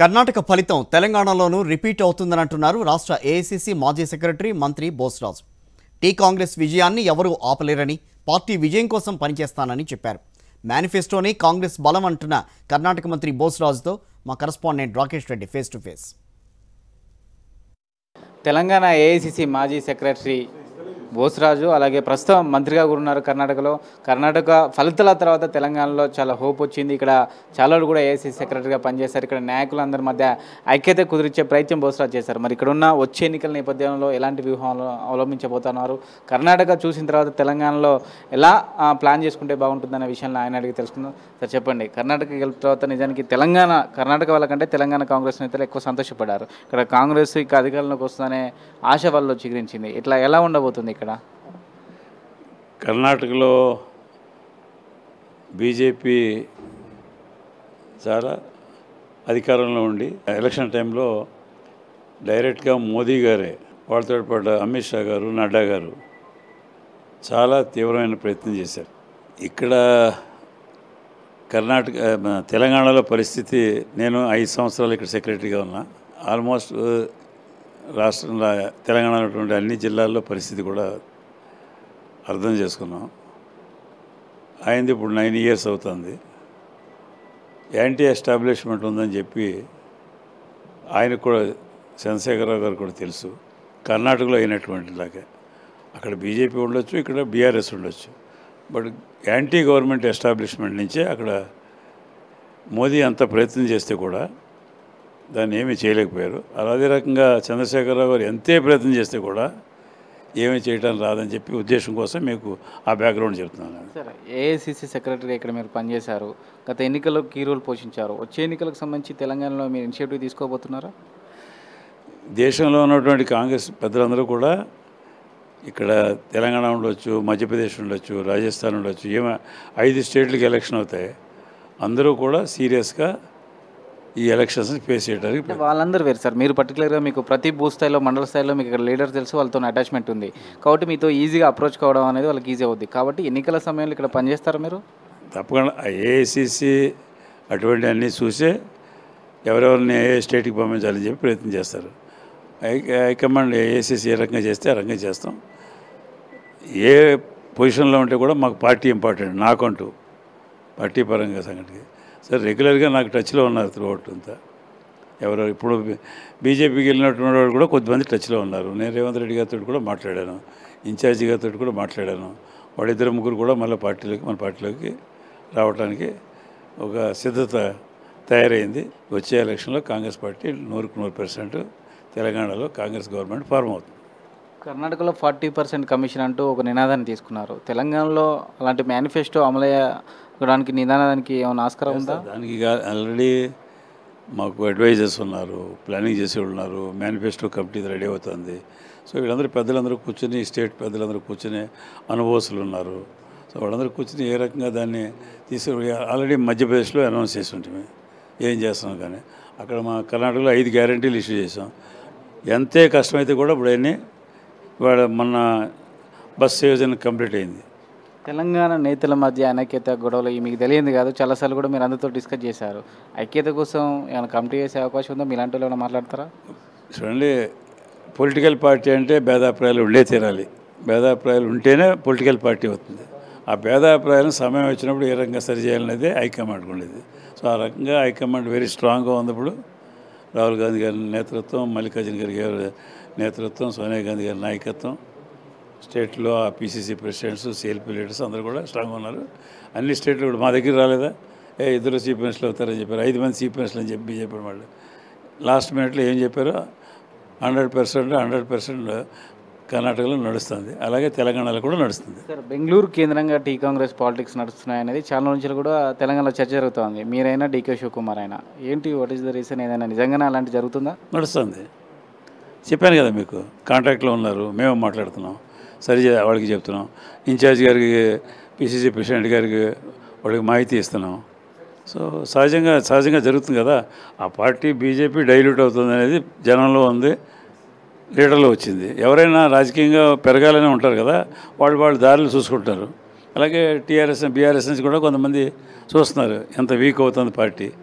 కర్ణాటక ఫలితం తెలంగాణలోనూ రిపీట్ అవుతుందని అంటున్నారు రాష్ట్ర ఏఐసిసి మాజీ సెక్రటరీ మంత్రి బోస్రాజు టీ కాంగ్రెస్ విజయాన్ని ఎవరూ ఆపలేరని పార్టీ విజయం కోసం పనిచేస్తానని చెప్పారు మేనిఫెస్టోని కాంగ్రెస్ బలం అంటున్న కర్ణాటక మంత్రి బోస్రాజుతో మా correspondent Rakesh Reddy face to face Telangana AICC మాజీ సెక్రటరీ బోసరాజు అలాగే ప్రస్తుతం మంత్రిగా కూడా ఉన్నారు కర్ణాటకలో కర్ణాటక ఫలితాల తర్వాత తెలంగాణలో చాలా హోప్ వచ్చింది ఇక్కడ చాలా వాళ్ళు కూడా ఏఐసిసి సెక్రటరీగా పనిచేశారు ఇక్కడ నాయకులందరి మధ్య ఐక్యత కుదిరించే ప్రయత్నం బోసరాజు చేశారు మరి ఇక్కడ ఉన్న వచ్చే ఎన్నికల నేపథ్యంలో ఎలాంటి వ్యూహాలు అవలంబించబోతున్నారు కర్ణాటక చూసిన తర్వాత తెలంగాణలో ఎలా ఆ, ప్లాన్ చేసుకుంటే బాగుంటుందనే విషయాన్ని ఆయన అడిగి తెలుసుకుందాం సార్ చెప్పండి కర్ణాటక గెలుపు తర్వాత నిజానికి తెలంగాణ కర్ణాటక వాళ్ళకంటే తెలంగాణ కాంగ్రెస్ నేతలు ఎక్కువ సంతోషపడ్డారు ఇక్కడ కాంగ్రెస్ ఇక అధికారంలోకి వస్తుందనే ఆశ వాళ్ళు చిగురించింది ఇట్లా ఎలా ఉండబోతుంది ఇక్కడ కర్ణాటకలో బీజేపీ చాలా అధికారంలో ఉండి ఎలక్షన్ టైంలో డైరెక్ట్గా మోదీ గారే వాళ్ళతో పాటు అమిత్ షా గారు నడ్డా గారు చాలా తీవ్రమైన ప్రయత్నం చేశారు ఇక్కడ కర్ణాటక ఆ, మన తెలంగాణలో పరిస్థితి నేను ఐదు సంవత్సరాలు ఇక్కడ సెక్రటరీగా ఉన్నా ఆల్మోస్ట్ ఆ, రాష్ట్రంలో తెలంగాణలో ఉన్నటువంటి అన్ని జిల్లాల్లో పరిస్థితి కూడా అర్థం చేసుకున్నాం అయింది ఇప్పుడు నైన్ ఇయర్స్ అవుతుంది యాంటీ ఎస్టాబ్లిష్మెంట్ ఉందని చెప్పి ఆయనకు కూడా చంద్రశేఖరరావు గారు కూడా తెలుసు కర్ణాటకలో అయినటువంటి లాగా అక్కడ బీజేపీ ఉండొచ్చు ఇక్కడ బీఆర్ఎస్ ఉండొచ్చు బట్ యాంటీ గవర్నమెంట్ ఎస్టాబ్లిష్మెంట్ నుంచే అక్కడ మోదీ అంత ప్రయత్నం చేస్తే కూడా దాన్ని ఏమీ చేయలేకపోయారు అలా అదే రకంగా చంద్రశేఖరరావు గారు ఎంతే ప్రయత్నం చేస్తే కూడా ఏమీ చేయడం రాదని చెప్పి ఉద్దేశం కోసం మీకు ఆ బ్యాక్గ్రౌండ్ చెప్తున్నాను సార్ ఏఐసిసి సెక్రటరీ ఇక్కడ మీరు పనిచేశారు గత ఎన్నికల్లో కీ రోల్ పోషించారు వచ్చే ఎన్నికలకు సంబంధించి తెలంగాణలో మీరు ఇనిషియేటివ్ తీసుకోబోతున్నారా దేశంలో ఉన్నటువంటి కాంగ్రెస్ పెద్దలందరూ కూడా ఇక్కడ తెలంగాణ ఉండొచ్చు మధ్యప్రదేశ్ ఉండొచ్చు రాజస్థాన్ ఉండొచ్చు ఏమ ఐదు స్టేట్లకి ఎలక్షన్ అవుతాయి అందరూ కూడా సీరియస్గా ఈ ఎలక్షన్స్ని ఫేస్ చేయడానికి అంటే వాళ్ళందరూ వేరు సార్ మీరు పర్టికులర్గా మీకు ప్రతి బూత్ స్థాయిలో మండల స్థాయిలో మీకు ఇక్కడ లీడర్ తెలుసు వాళ్ళతో అటాచ్మెంట్ ఉంది కాబట్టి మీతో ఈజీగా అప్రోచ్ కావడం అనేది వాళ్ళకి ఈజీ అవుద్ది కాబట్టి ఎన్నికల సమయంలో ఇక్కడ పనిచేస్తారా మీరు తప్పకుండా ఏఐసిసి అటువంటి అన్నీ చూసే ఎవరెవరిని ఏ స్టేట్కి పంపించాలని చెప్పి ప్రయత్నం చేస్తారు హై హైకమాండ్ ఏఐసిసి ఏ రకంగా చేస్తే ఆ రకంగా చేస్తాం ఏ పొజిషన్లో ఉంటే కూడా మాకు పార్టీ ఇంపార్టెంట్ నాకంటూ పార్టీ పరంగా సంగతికి సరే రెగ్యులర్గా నాకు టచ్లో ఉన్నారు త్రూఅవుట్ అంతా ఎవరో ఇప్పుడు బీజేపీకి వెళ్ళినటువంటి వాళ్ళు కూడా కొద్దిమంది టచ్లో ఉన్నారు నేను రేవంత్ రెడ్డి గారితో కూడా మాట్లాడాను ఇన్ఛార్జి గారితో కూడా మాట్లాడాను వాళ్ళిద్దరు ముగ్గురు కూడా మళ్ళీ పార్టీలోకి మన పార్టీలోకి రావడానికి ఒక సిద్ధత తయారైంది వచ్చే ఎలక్షన్లో కాంగ్రెస్ పార్టీ నూరుకు నూరు పర్సెంట్ తెలంగాణలో కాంగ్రెస్ గవర్నమెంట్ ఫార్మ్ అవుతుంది కర్ణాటకలో ఫార్టీ పర్సెంట్ కమిషన్ అంటూ ఒక నినాదాన్ని తీసుకున్నారు తెలంగాణలో అలాంటి మేనిఫెస్టో అమలయ్యడానికి నినాదానికి ఏమైనా ఆస్కారం ఉందా దానికి ఆల్రెడీ మాకు అడ్వైజర్స్ ఉన్నారు ప్లానింగ్ చేసేవాళ్ళు ఉన్నారు మేనిఫెస్టో కమిటీ రెడీ అవుతుంది సో వీళ్ళందరూ పెద్దలందరూ కూర్చొని స్టేట్ పెద్దలందరూ కూర్చొని అనుభవస్తులు ఉన్నారు సో వాళ్ళందరూ కూర్చొని ఏ రకంగా దాన్ని తీసుకు ఆల్రెడీ మధ్యప్రదేశ్లో అనౌన్స్ చేసి ఉంటుంది ఏం చేస్తున్నాం కానీ అక్కడ మా కర్ణాటకలో ఐదు గ్యారంటీలు ఇష్యూ చేసాం ఎంతే కష్టమైతే కూడా ఇప్పుడు అన్నీ ఇవాళ మొన్న బస్ యోజన కంప్లీట్ అయింది తెలంగాణ నేతల మధ్య అనైక్యత గొడవలు ఇవి మీకు తెలియదు కాదు చాలాసార్లు కూడా మీరు అందరితో డిస్కస్ చేశారు ఐక్యత కోసం ఏమైనా కమిటీ చేసే అవకాశం ఉందా మీలాంటి వాళ్ళు ఏమైనా మాట్లాడతారా చూడండి పొలిటికల్ పార్టీ అంటే భేదాభిప్రాయాలు ఉండే తీరాలి భేదాభిప్రాయాలు ఉంటేనే పొలిటికల్ పార్టీ అవుతుంది ఆ భేదాభిప్రాయాలను సమయం వచ్చినప్పుడు ఏ రకంగా సరి చేయాలనేది హైకమాండ్ ఉండేది సో ఆ రకంగా హైకమాండ్ వెరీ స్ట్రాంగ్గా ఉన్నప్పుడు రాహుల్ గాంధీ గారి నేతృత్వం మల్లికార్జున గారి గారి నేతృత్వం సోనియా గాంధీ గారి నాయకత్వం స్టేట్లో ఆ పీసీసీ ప్రెసిడెంట్స్ సిఎల్పీ లీడర్స్ అందరూ కూడా స్ట్రాంగ్గా ఉన్నారు అన్ని స్టేట్లు కూడా మా దగ్గర రాలేదా ఏ ఇద్దరు చీఫ్ మినిస్టర్లు అవుతారని చెప్పారు ఐదు మంది చీఫ్ మినిస్టర్లు అని చెప్పి బీజేపీ వాళ్ళు లాస్ట్ మినిట్లో ఏం చెప్పారు హండ్రెడ్ పర్సెంట్ హండ్రెడ్ పర్సెంట్ కర్ణాటకలో నడుస్తుంది అలాగే తెలంగాణలో కూడా నడుస్తుంది సార్ బెంగళూరు కేంద్రంగా టీ కాంగ్రెస్ పాలిటిక్స్ నడుస్తున్నాయి అనేది చాలా నుంచి కూడా తెలంగాణలో చర్చ జరుగుతోంది మీరైనా డీకే శివకుమార్ అయినా ఏంటి వాట్ ఈస్ ద రీజన్ ఏదైనా నిజంగానే అలాంటి జరుగుతుందా నడుస్తుంది చెప్పాను కదా మీకు కాంటాక్ట్లో ఉన్నారు మేము మాట్లాడుతున్నాం సరి చే- వాళ్ళకి చెప్తున్నాం ఇన్ఛార్జ్ గారికి పిసిసి ప్రెసిడెంట్ గారికి వాళ్ళకి మాహితి ఇస్తున్నాం సో సహజంగా సహజంగా జరుగుతుంది కదా ఆ పార్టీ బీజేపీ డైల్యూట్ అవుతుంది అనేది జనంలో ఉంది లీడర్లో వచ్చింది ఎవరైనా రాజకీయంగా పెరగాలని ఉంటారు కదా వాళ్ళు వాళ్ళ దారులు చూసుకుంటారు అలాగే టీఆర్ఎస్ బీఆర్ఎస్ నుంచి కూడా కొంతమంది చూస్తున్నారు ఎంత వీక్ అవుతుంది పార్టీ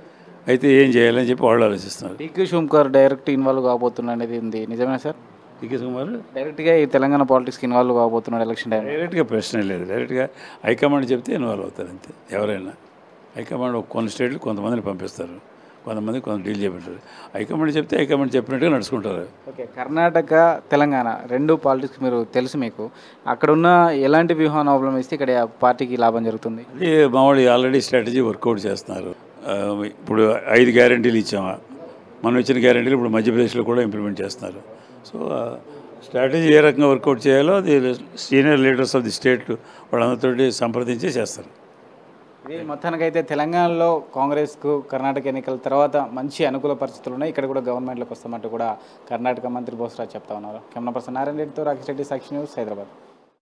అయితే ఏం చేయాలని చెప్పి వాళ్ళు ఆలోచిస్తున్నారు డీకే శుంకర్ డైరెక్ట్ ఇన్వాల్వ్ కాబోతున్నా అనేది ఉంది నిజమే సార్ డికే కుమార్ డైరెక్ట్గా ఈ తెలంగాణ పాలిటిక్స్కి ఇన్వాల్వ్ కాబోతున్నాడు ఎలక్షన్ టైం డైరెక్ట్గా ప్రశ్న లేదు డైరెక్ట్గా హైకమాండ్ చెప్తే ఇన్వాల్వ్ అవుతారు అంతే ఎవరైనా హైకమాండ్ ఒక కొన్ని స్టేట్లు కొంతమందిని పంపిస్తారు కొంతమంది కొంత డీల్ చేపెట్టారు హైకమాండ్ చెప్తే హైకమాండ్ చెప్పినట్టుగా నడుచుకుంటారు ఓకే కర్ణాటక తెలంగాణ రెండు పాలిటిక్స్ మీరు తెలుసు మీకు అక్కడ ఉన్న ఎలాంటి వ్యూహాన్ని అవలంబిస్తే ఇక్కడ పార్టీకి లాభం జరుగుతుంది అది మా వాళ్ళు ఆల్రెడీ స్ట్రాటజీ వర్కౌట్ చేస్తున్నారు ఆ, ఇప్పుడు ఐదు గ్యారంటీలు ఇచ్చామా మనం ఇచ్చిన గ్యారంటీలు ఇప్పుడు మధ్యప్రదేశ్లో కూడా ఇంప్లిమెంట్ చేస్తున్నారు సో స్ట్రాటజీ ఏ రకంగా వర్కౌట్ చేయాలో అది senior leaders of the state వాళ్ళందరితోటి సంప్రదించి చేస్తారు ఇది మొత్తానికైతే తెలంగాణలో కాంగ్రెస్కు కర్ణాటక ఎన్నికల తర్వాత మంచి అనుకూల పరిస్థితులు ఉన్నాయి ఇక్కడ కూడా గవర్నమెంట్లోకి వస్తామంటూ కూడా కర్ణాటక మంత్రి బోసరాజ్ చెప్తా ఉన్నారు కెమెరా పర్సన్ నారాయణ రెడ్డితో రాకేష్ రెడ్డి సాక్షి న్యూస్ హైదరాబాద్